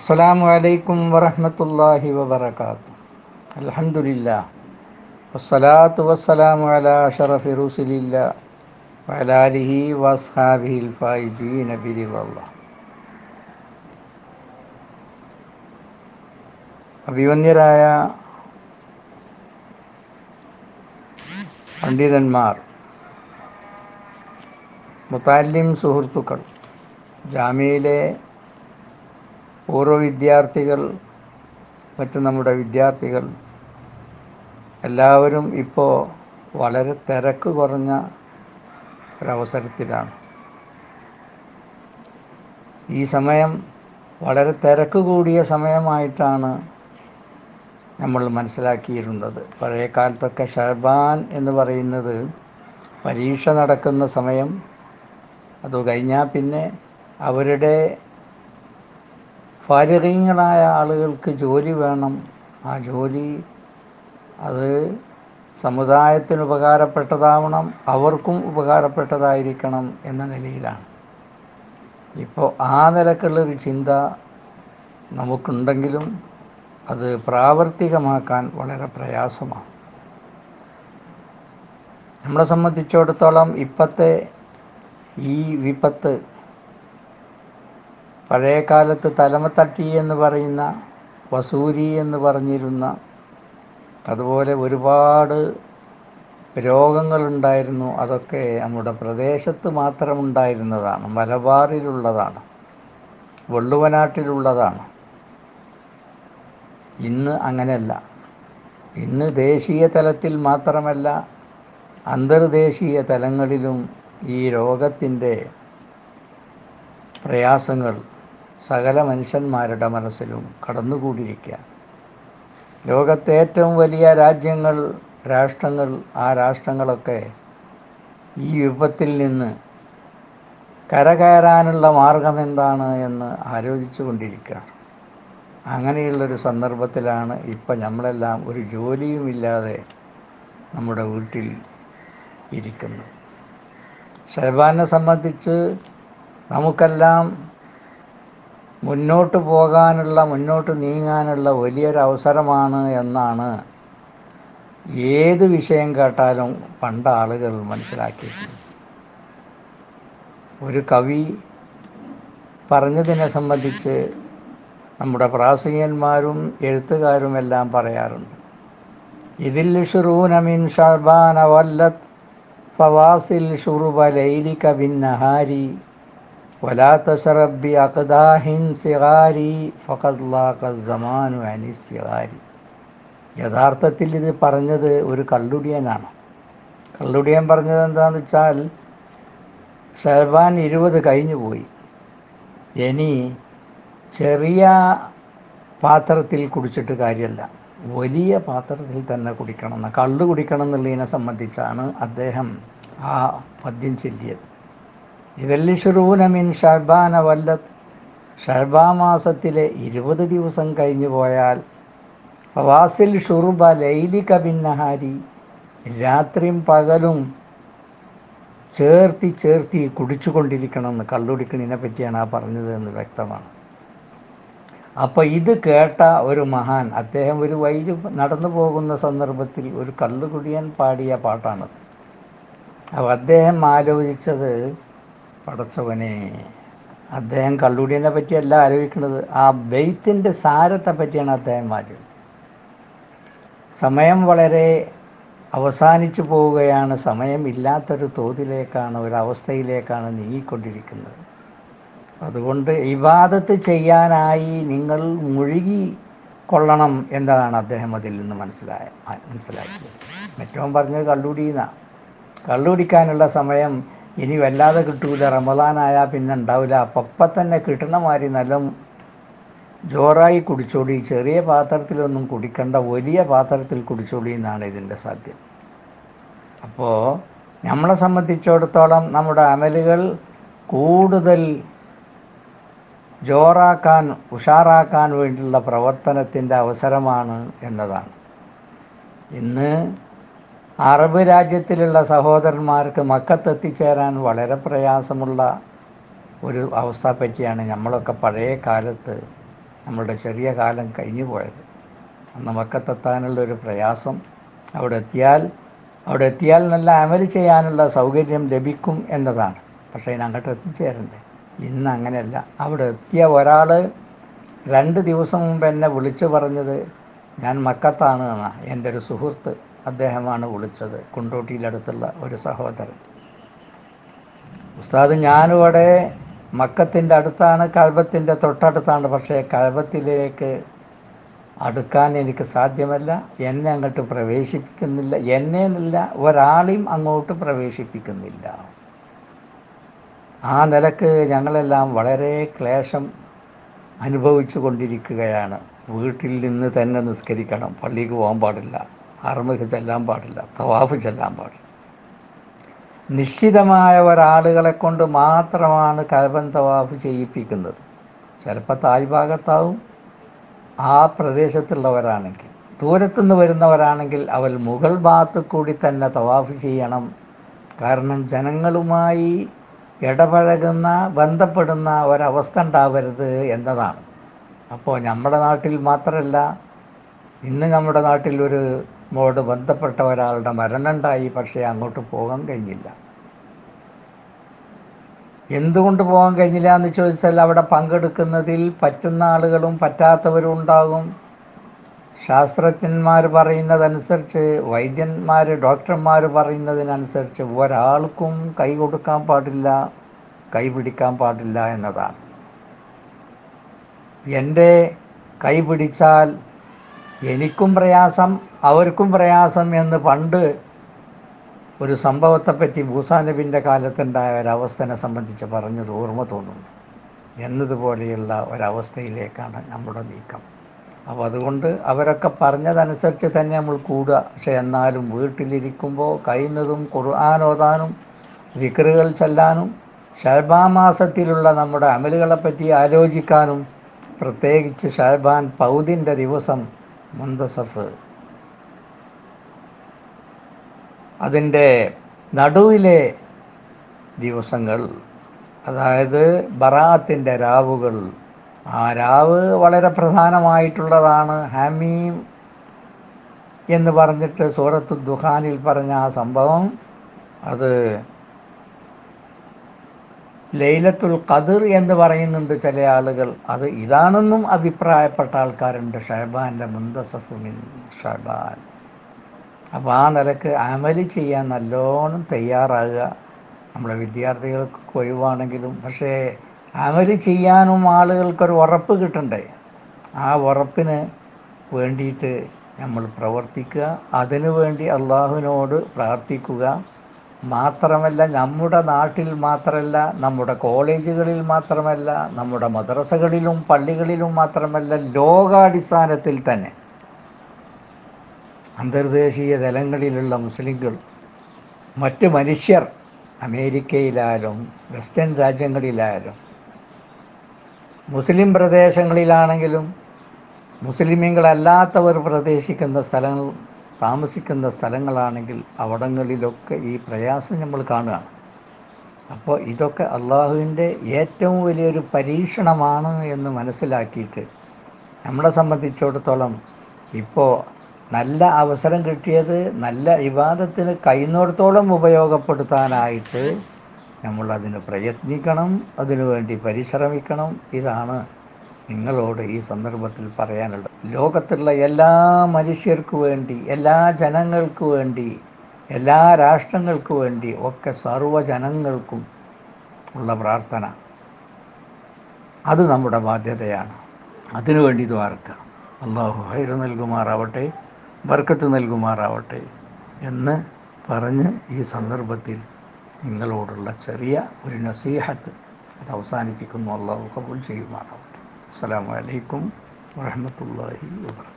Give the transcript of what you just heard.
السلام عليكم ورحمة الله وبركاته الحمد لله والصلاة والسلام على أشرف رسل الله وعلى آله وأصحابه الفائزين برضا الله അഭിവന്യരായ പണ്ഡിതന്മാർ മുത്താലിം സുഹൃത്തുക്കൾ ജാമ്യയിലെ പൂർവ്വ വിദ്യാർത്ഥികൾ മറ്റ് നമ്മുടെ വിദ്യാർത്ഥികൾ എല്ലാവരും ഇപ്പോൾ വളരെ തിരക്ക് കുറഞ്ഞ ഒരവസരത്തിലാണ് ഈ സമയം വളരെ തിരക്ക് കൂടിയ സമയമായിട്ടാണ് നമ്മൾ മനസ്സിലാക്കിയിരുന്നത് പഴയ കാലത്തൊക്കെ ഷഹബാൻ എന്ന് പറയുന്നത് പരീക്ഷ നടക്കുന്ന സമയം അത് കഴിഞ്ഞാൽ പിന്നെ അവരുടെ ഫാരികങ്ങളായ ആളുകൾക്ക് ജോലി വേണം ആ ജോലി അത് സമുദായത്തിന് ഉപകാരപ്പെട്ടതാവണം അവർക്കും ഉപകാരപ്പെട്ടതായിരിക്കണം എന്ന നിലയിലാണ് ഇപ്പോൾ ആ നിലക്കുള്ളൊരു ചിന്ത നമുക്കുണ്ടെങ്കിലും അത് പ്രാവർത്തികമാക്കാൻ വളരെ പ്രയാസമാണ് നമ്മളെ സംബന്ധിച്ചിടത്തോളം ഇപ്പോഴത്തെ ഈ വിപത്ത് പഴയ കാലത്ത് തലമത്തട്ടി എന്ന് പറയുന്ന വസൂരി എന്ന് പറഞ്ഞിരുന്ന അതുപോലെ ഒരുപാട് രോഗങ്ങളുണ്ടായിരുന്നു അതൊക്കെ നമ്മുടെ പ്രദേശത്ത് മാത്രമുണ്ടായിരുന്നതാണ് മലബാറിലുള്ളതാണ് വെള്ളുവനാട്ടിലുള്ളതാണ് ഇന്ന് അങ്ങനെയല്ല ഇന്ന് ദേശീയ തലത്തിൽ മാത്രമല്ല അന്തർദേശീയ തലങ്ങളിലും ഈ രോഗത്തിൻ്റെ പ്രയാസങ്ങൾ സകല മനുഷ്യന്മാരുടെ മനസ്സിലും കടന്നുകൂടിയിരിക്കുക ലോകത്തെ ഏറ്റവും വലിയ രാജ്യങ്ങൾ രാഷ്ട്രങ്ങൾ ആ രാഷ്ട്രങ്ങളൊക്കെ ഈ വിപത്തിൽ നിന്ന് കരകയറാനുള്ള മാർഗം എന്താണ് എന്ന് ആലോചിച്ചു കൊണ്ടിരിക്കുകയാണ് അങ്ങനെയുള്ളൊരു സന്ദർഭത്തിലാണ് ഇപ്പം നമ്മളെല്ലാം ഒരു ജോലിയുമില്ലാതെ നമ്മുടെ വീട്ടിൽ ഇരിക്കുന്നത് ഷഹബാനെ സംബന്ധിച്ച് നമുക്കെല്ലാം മുന്നോട്ട് പോകാനുള്ള മുന്നോട്ട് നീങ്ങാനുള്ള വലിയൊരു അവസരമാണ് എന്നാണ് ഏത് വിഷയം കേട്ടാലും പണ്ട് ആളുകൾ മനസ്സിലാക്കിയിട്ടുണ്ട് ഒരു കവി പറഞ്ഞതിനെ സംബന്ധിച്ച് നമ്മുടെ പ്രാസംഗികന്മാരും എഴുത്തുകാരുമെല്ലാം പറയാറുണ്ട് ഇതിൽ ഷുറൂനമിൻ ഷർബാന വല്ലത്ത് ഫവാസിൽ ഷുറുബ ലൈലിക ബിൻ നഹാരി ولا تشرب بأقداح صغار فقد لاق الزمان عن الصغار യഥാർത്ഥത്തിൽ ഇത് പറഞ്ഞത് ഒരു കള്ളുടിയനാണ് കള്ളുടിയൻ പറഞ്ഞത് എന്താണെന്ന് വെച്ചാൽ ഷഹബാൻ ഇരുപത് കഴിഞ്ഞു പോയി ഇനി ചെറിയ പാത്രത്തിൽ കുടിച്ചിട്ട് കാര്യമല്ല വലിയ പാത്രത്തിൽ തന്നെ കുടിക്കണം എന്ന് കള്ളു കുടിക്കണം എന്നുള്ളതിനെ സംബന്ധിച്ചാണ് അദ്ദേഹം ആ പദ്യം ചൊല്ലിയത് ഇതല്ലിഷുറൂനമിൻ ഷഹബാന വല്ലത്ത് ഷഹബാ മാസത്തിലെ ഇരുപത് ദിവസം കഴിഞ്ഞു പോയാൽ ഫവാസിൽ ഷുറുബ ലൈലി കബിൻ നഹാരി രാത്രിയും പകലും ചേർത്തി ചേർത്തി കുടിച്ചുകൊണ്ടിരിക്കണമെന്ന് കള്ളുടിക്കണിനെ പറ്റിയാണ് ആ പറഞ്ഞത് എന്ന് വ്യക്തമാണ് അപ്പോൾ ഇത് കേട്ട ഒരു മഹാൻ അദ്ദേഹം ഒരു വൈകി നടന്നു പോകുന്ന സന്ദർഭത്തിൽ ഒരു കള്ളുകുടിയൻ പാടിയ പാട്ടാണത് അപ്പോൾ അദ്ദേഹം ആലോചിച്ചത് പടച്ചവനെ അദ്ദേഹം കള്ളുടിയനെ പറ്റിയല്ല ആലോചിക്കുന്നത് ആ ബെയ്ത്തിൻ്റെ സാരത്തെ പറ്റിയാണ് അദ്ദേഹം ആലോചിച്ചത് സമയം വളരെ അവസാനിച്ചു പോവുകയാണ് സമയമില്ലാത്തൊരു തോതിലേക്കാണ് ഒരവസ്ഥയിലേക്കാണ് നീങ്ങിക്കൊണ്ടിരിക്കുന്നത് അതുകൊണ്ട് ഇബാദത്ത് ചെയ്യാനായി നിങ്ങൾ മുഴുകി കൊള്ളണം എന്നതാണ് അദ്ദേഹം അതിൽ നിന്ന് മനസ്സിലായ മനസ്സിലാക്കിയത് മറ്റവൻ പറഞ്ഞത് കള്ളുടിയെന്നാണ് കള്ളുടിക്കാനുള്ള സമയം ഇനി വല്ലാതെ കിട്ടൂല റമദാനായാൽ പിന്നെ ഉണ്ടാവില്ല അപ്പം തന്നെ കിട്ടണ മാതിരി നല്ല ജോറായി കുടിച്ചോളി ചെറിയ പാത്രത്തിലൊന്നും കുടിക്കണ്ട വലിയ പാത്രത്തിൽ കുടിച്ചോളി എന്നാണ് ഇതിൻ്റെ സാധ്യം അപ്പോൾ നമ്മളെ സംബന്ധിച്ചിടത്തോളം നമ്മുടെ അമലുകൾ കൂടുതൽ ജോറാക്കാൻ ഉഷാറാക്കാൻ വേണ്ടിയുള്ള പ്രവർത്തനത്തിൻ്റെ അവസരമാണ് എന്നതാണ് ഇന്ന് അറബ് രാജ്യത്തിലുള്ള സഹോദരന്മാർക്ക് മക്കത്തെത്തിച്ചേരാൻ വളരെ പ്രയാസമുള്ള ഒരു അവസ്ഥ പറ്റിയാണ് നമ്മളൊക്കെ പഴയ കാലത്ത് നമ്മളുടെ ചെറിയ കാലം കഴിഞ്ഞു പോയത് അന്ന് മക്കത്തെത്താനുള്ള ഒരു പ്രയാസം അവിടെ എത്തിയാൽ അവിടെ എത്തിയാൽ നല്ല അമൽ ചെയ്യാനുള്ള സൗകര്യം ലഭിക്കും എന്നതാണ് പക്ഷേ അതിന് അങ്ങോട്ട് എത്തിച്ചേരണ്ടേ ഇന്ന് അങ്ങനെയല്ല അവിടെ എത്തിയ ഒരാൾ രണ്ട് ദിവസം മുമ്പ് എന്നെ വിളിച്ചു പറഞ്ഞത് ഞാൻ മക്കത്താണ് എന്നാ എൻ്റെ ഒരു സുഹൃത്ത് അദ്ദേഹമാണ് വിളിച്ചത് കുണ്ടോട്ടിയിലടുത്തുള്ള ഒരു സഹോദരൻ ഉസ്താദ് ഞാനിവിടെ മക്കത്തിൻ്റെ അടുത്താണ് കഴബത്തിൻ്റെ തൊട്ടടുത്താണ് പക്ഷേ കഴബത്തിലേക്ക് അടുക്കാൻ എനിക്ക് സാധ്യമല്ല എന്നെ അങ്ങോട്ട് പ്രവേശിപ്പിക്കുന്നില്ല എന്നെ എന്നില്ല ഒരാളെയും അങ്ങോട്ട് പ്രവേശിപ്പിക്കുന്നില്ല ആ നിലക്ക് ഞങ്ങളെല്ലാം വളരെ ക്ലേശം അനുഭവിച്ചു കൊണ്ടിരിക്കുകയാണ് വീട്ടിൽ നിന്ന് തന്നെ നിസ്കരിക്കണം പള്ളിക്ക് പോകാൻ പാടില്ല അറമക്ക് ചെല്ലാൻ പാടില്ല തവാഫ് ചെല്ലാൻ പാടില്ല നിശ്ചിതമായ ഒരാളുകളെ കൊണ്ട് മാത്രമാണ് കഴബൻ തവാഫ് ചെയ്യിപ്പിക്കുന്നത് ചിലപ്പോൾ താഴ്ഭാഗത്താവും ആ പ്രദേശത്തുള്ളവരാണെങ്കിൽ ദൂരത്തുനിന്ന് വരുന്നവരാണെങ്കിൽ അവർ മുഗൾ ഭാഗത്ത് കൂടി തന്നെ തവാഫ് ചെയ്യണം കാരണം ജനങ്ങളുമായി ഇടപഴകുന്ന ബന്ധപ്പെടുന്ന ഒരവസ്ഥ ഉണ്ടാവരുത് എന്നതാണ് അപ്പോൾ നമ്മുടെ നാട്ടിൽ മാത്രമല്ല ഇന്ന് നമ്മുടെ നാട്ടിൽ ഒരു മോട് ബന്ധപ്പെട്ട ഒരാളുടെ മരണമുണ്ടായി പക്ഷേ അങ്ങോട്ട് പോകാൻ കഴിഞ്ഞില്ല എന്തുകൊണ്ട് പോകാൻ കഴിഞ്ഞില്ല എന്ന് ചോദിച്ചാൽ അവിടെ പങ്കെടുക്കുന്നതിൽ പറ്റുന്ന ആളുകളും പറ്റാത്തവരും ഉണ്ടാകും ശാസ്ത്രജ്ഞന്മാർ പറയുന്നതനുസരിച്ച് വൈദ്യന്മാർ ഡോക്ടർമാർ പറയുന്നതിനനുസരിച്ച് ഒരാൾക്കും കൈ കൊടുക്കാൻ പാടില്ല കൈ പിടിക്കാൻ പാടില്ല എന്നതാണ് എൻ്റെ കൈ പിടിച്ചാൽ എനിക്കും പ്രയാസം അവർക്കും പ്രയാസം എന്ന് പണ്ട് ഒരു സംഭവത്തെപ്പറ്റി മൂസാനബിൻ്റെ കാലത്തുണ്ടായ ഒരവസ്ഥനെ സംബന്ധിച്ച് പറഞ്ഞത് ഓർമ്മ തോന്നുന്നു എന്നതുപോലെയുള്ള ഒരവസ്ഥയിലേക്കാണ് നമ്മുടെ നീക്കം അപ്പോൾ അതുകൊണ്ട് അവരൊക്കെ പറഞ്ഞതനുസരിച്ച് തന്നെ നമ്മൾ കൂടുക പക്ഷെ എന്നാലും വീട്ടിലിരിക്കുമ്പോൾ കഴിയുന്നതും ഖുർആൻ ഓതാനും വിക്രുകൾ ചെല്ലാനും ഷഹബാ മാസത്തിലുള്ള നമ്മുടെ അമലുകളെപ്പറ്റി ആലോചിക്കാനും പ്രത്യേകിച്ച് ഷഹബാൻ പൗതിൻ്റെ ദിവസം മുന്തസഫ് അതിൻ്റെ നടുവിലെ ദിവസങ്ങൾ അതായത് ബറാത്തിൻ്റെ രാവുകൾ ആ രാവ് വളരെ പ്രധാനമായിട്ടുള്ളതാണ് ഹാമീം എന്ന് പറഞ്ഞിട്ട് സൂറത്ത് ദുഹാനിൽ പറഞ്ഞ ആ സംഭവം അത് ലൈലത്തുൽ ഖദർ എന്ന് പറയുന്നുണ്ട് ചില ആളുകൾ അത് ഇതാണെന്നും അഭിപ്രായപ്പെട്ട ആൾക്കാരുണ്ട് ഷഹബാൻ്റെ മുന്തസഫ് മിൻ ഷഹബാൻ അപ്പോൾ ആ നിലക്ക് അമല് ചെയ്യാൻ നല്ലോണം തയ്യാറാകുക നമ്മളെ വിദ്യാർത്ഥികൾക്ക് ഒഴിവാണെങ്കിലും പക്ഷേ അമല് ചെയ്യാനും ആളുകൾക്കൊരു ഉറപ്പ് കിട്ടണ്ടേ ആ ഉറപ്പിന് വേണ്ടിയിട്ട് നമ്മൾ പ്രവർത്തിക്കുക അതിനു വേണ്ടി അള്ളാഹുവിനോട് പ്രാർത്ഥിക്കുക മാത്രമല്ല നമ്മുടെ നാട്ടിൽ മാത്രമല്ല നമ്മുടെ കോളേജുകളിൽ മാത്രമല്ല നമ്മുടെ മദ്രസകളിലും പള്ളികളിലും മാത്രമല്ല ലോകാടിസ്ഥാനത്തിൽ തന്നെ അന്തർദേശീയ തലങ്ങളിലുള്ള മുസ്ലിങ്ങൾ മറ്റ് മനുഷ്യർ അമേരിക്കയിലായാലും വെസ്റ്റേൺ രാജ്യങ്ങളിലായാലും മുസ്ലിം പ്രദേശങ്ങളിലാണെങ്കിലും മുസ്ലിമീങ്ങളല്ലാത്തവർ പ്രദേശിക്കുന്ന സ്ഥലങ്ങൾ താമസിക്കുന്ന സ്ഥലങ്ങളാണെങ്കിൽ അവിടങ്ങളിലൊക്കെ ഈ പ്രയാസം നമ്മൾ കാണുകയാണ് അപ്പോൾ ഇതൊക്കെ അള്ളാഹുവിൻ്റെ ഏറ്റവും വലിയൊരു പരീക്ഷണമാണ് എന്ന് മനസ്സിലാക്കിയിട്ട് നമ്മളെ സംബന്ധിച്ചിടത്തോളം ഇപ്പോൾ നല്ല അവസരം കിട്ടിയത് നല്ല വിവാദത്തിന് കഴിയുന്നിടത്തോളം ഉപയോഗപ്പെടുത്താനായിട്ട് നമ്മൾ അതിന് പ്രയത്നിക്കണം അതിനുവേണ്ടി പരിശ്രമിക്കണം ഇതാണ് നിങ്ങളോട് ഈ സന്ദർഭത്തിൽ പറയാനുള്ളത് ലോകത്തുള്ള എല്ലാ മനുഷ്യർക്ക് വേണ്ടി എല്ലാ ജനങ്ങൾക്ക് വേണ്ടി എല്ലാ രാഷ്ട്രങ്ങൾക്ക് വേണ്ടി ഒക്കെ സർവ്വജനങ്ങൾക്കും ഉള്ള പ്രാർത്ഥന അത് നമ്മുടെ ബാധ്യതയാണ് അതിനുവേണ്ടി ദ്വാർക്കണം അള്ളാഹു ഹൈർ നൽകുമാറാവട്ടെ ബർക്കത്ത് നൽകുമാറാവട്ടെ എന്ന് പറഞ്ഞ് ഈ സന്ദർഭത്തിൽ നിങ്ങളോടുള്ള ചെറിയ ഒരു നസീഹത്ത് അത് അവസാനിപ്പിക്കുന്നു അള്ളാഹു കബൂൽ ചെയ്യുമാറാവട്ടെ അസ്സലാമു അലൈക്കും വറഹ്മത്തുള്ളാഹി വബറകാതുഹു